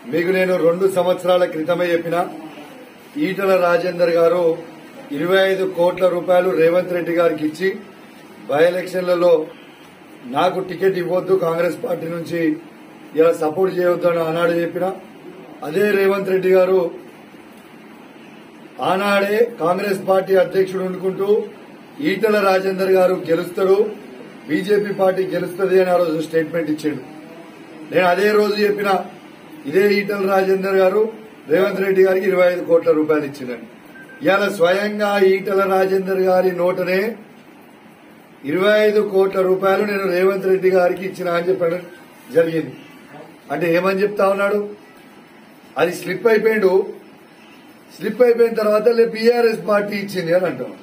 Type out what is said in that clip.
మీకు నేను రెండు సంవత్సరాల క్రితమే చెప్పిన ఈటల రాజేందర్ గారు ఇరవై ఐదు కోట్ల రూపాయలు రేవంత్ రెడ్డి గారికి ఇచ్చి బై ఎలక్షన్లలో నాకు టికెట్ ఇవ్వద్దు కాంగ్రెస్ పార్టీ నుంచి ఇలా సపోర్ట్ చేయొద్దు అని ఆనాడు చెప్పిన అదే రేవంత్ రెడ్డి గారు ఆనాడే కాంగ్రెస్ పార్టీ అధ్యక్షుడు అనుకుంటూ ఈటల రాజేందర్ గారు గెలుస్తాడు బీజేపీ పార్టీ గెలుస్తుంది అని ఆ రోజు స్టేట్మెంట్ ఇచ్చాడు నేను అదే రోజు చెప్పిన ఇదే ఈటల రాజేందర్ గారు రేవంత్ రెడ్డి గారికి ఇరవై ఐదు కోట్ల రూపాయలు ఇచ్చిందని ఇవాళ స్వయంగా ఈటల రాజేందర్ గారి నోటనే ఇరవై ఐదు కోట్ల రూపాయలు నేను రేవంత్ రెడ్డి గారికి ఇచ్చిన అని చెప్పడం జరిగింది అంటే ఏమని చెప్తా ఉన్నాడు అది స్లిప్ అయిపోయాడు స్లిప్ అయిపోయిన తర్వాత బీఆర్ఎస్ పార్టీ ఇచ్చింది అని అంటాం